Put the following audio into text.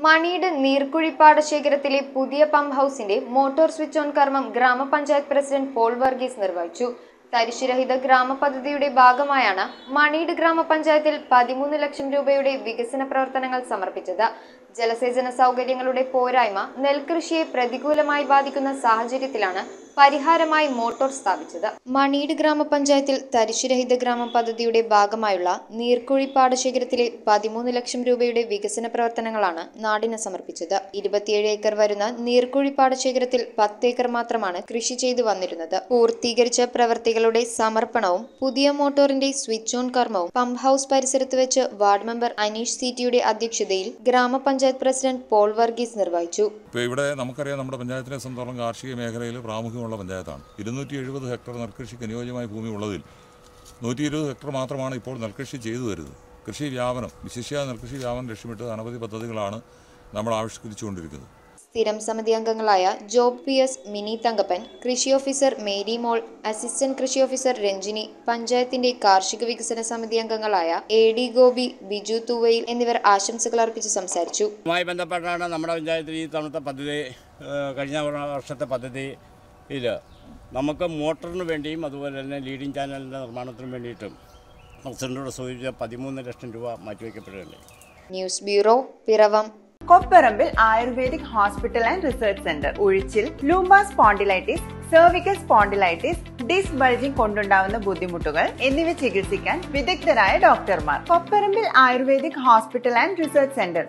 മണിയുടെ നീർക്കുഴി പാടശേഖരത്തിലെ പുതിയ പമ്പ് ഹൗസിന്റെ മോട്ടോർ സ്വിച്ച് ഓൺ കർമ്മം ഗ്രാമപഞ്ചായത്ത് പ്രസിഡന്റ് പോൾ വർഗീസ് നിർവഹിച്ചു തരിശുരഹിത ഗ്രാമപദ്ധതിയുടെ ഭാഗമായാണ് മണിയുടെ ഗ്രാമപഞ്ചായത്തിൽ പതിമൂന്ന് ലക്ഷം രൂപയുടെ വികസന പ്രവർത്തനങ്ങൾ സമർപ്പിച്ചത് ജലസേചന സൗകര്യങ്ങളുടെ പോരായ്മ നെൽകൃഷിയെ പ്രതികൂലമായി ബാധിക്കുന്ന സാഹചര്യത്തിലാണ് പരിഹാരമായി മോട്ടോർ സ്ഥാപിച്ചത് മണിയുടെ ഗ്രാമപഞ്ചായത്തിൽ തരിശുരഹിത ഗ്രാമം പദ്ധതിയുടെ ഭാഗമായുള്ള നീർക്കുഴി പാടശേഖരത്തിലെ പതിമൂന്ന് ലക്ഷം രൂപയുടെ വികസന പ്രവർത്തനങ്ങളാണ് നാടിന് സമർപ്പിച്ചത് ഇരുപത്തിയേഴ് ഏക്കർ വരുന്ന നീർക്കുഴി പാടശേഖരത്തിൽ പത്ത് ഏക്കർ മാത്രമാണ് കൃഷി ചെയ്തു വന്നിരുന്നത് പൂർത്തീകരിച്ച പ്രവർത്തികളുടെ സമർപ്പണവും പുതിയ മോട്ടോറിന്റെ സ്വിച്ച് ഓൺ കർമ്മവും പമ്പ് ഹൗസ് പരിസരത്ത് വെച്ച് വാർഡ് മെമ്പർ അനീഷ് സീറ്റിയുടെ അധ്യക്ഷതയിൽ ഗ്രാമപഞ്ചായത്ത് പ്രസിഡന്റ് പോൾ വർഗീസ് നിർവഹിച്ചു ഇപ്പോൾ ഇവിടെ നമുക്കറിയാം നമ്മുടെ പഞ്ചായത്തിനെ സംബന്ധിച്ചോളം കാർഷിക മേഖലയിൽ പ്രാമുഖ്യമുള്ള പഞ്ചായത്താണ് ഇരുന്നൂറ്റി എഴുപത് ഹെക്ടർ നെൽകൃഷിക്ക് അനുയോജ്യമായ ഭൂമി ഉള്ളതിൽ നൂറ്റി ഇരുപത് ഹെക്ടർ മാത്രമാണ് ഇപ്പോൾ നെൽകൃഷി ചെയ്തു വരുന്നത് കൃഷി വ്യാപനം വിശിഷ്യ നെൽകൃഷി വ്യാപനം ലക്ഷ്യമിട്ട് അനവധി പദ്ധതികളാണ് നമ്മൾ ആവിഷ്കരിച്ചുകൊണ്ടിരിക്കുന്നത് സ്ഥിരം സമിതി അംഗങ്ങളായ ജോബ് പി എസ് മിനി തങ്കപ്പൻ കൃഷി ഓഫീസർ മേരി മോൾ അസിസ്റ്റന്റ് കൃഷി ഓഫീസർ രഞ്ജിനി പഞ്ചായത്തിന്റെ കാർഷിക വികസന സമിതി അംഗങ്ങളായ എ ഡി ഗോപി ബിജു തൂവയിൽ എന്നിവർ ആശംസകൾ അർപ്പിച്ച് സംസാരിച്ചു ഇതുമായി ബന്ധപ്പെട്ടാണ് നമ്മുടെ പഞ്ചായത്തിൽ ഈ തവണത്തെ പദ്ധതി ഏഹ്, കഴിഞ്ഞ വർഷത്തെ പദ്ധതിയിൽ നമുക്ക് മോട്ടറിന് വേണ്ടിയും അതുപോലെ തന്നെ ലീഡിംഗ് ചാനലിൻ്റെ നിർമ്മാണത്തിനും വേണ്ടിയിട്ടും പ്രസിഡന്റോട് സൂചിപ്പിച്ച പതിമൂന്ന് ലക്ഷം രൂപ മാറ്റിവെക്കപ്പെടുകയുണ്ടായി news bureau Piravom Kopparambil ayurvedic hospital and research centre ഉഴിച്ചിൽ lumbar spondylitis cervical spondylitis disc bulging കൊണ്ടുണ്ടാവുന്ന ബുദ്ധിമുട്ടുകൾ എന്നിവ ചികിത്സിക്കാൻ വിദഗ്ധരായ ഡോക്ടർമാർ Kopparambil ayurvedic hospital and research centre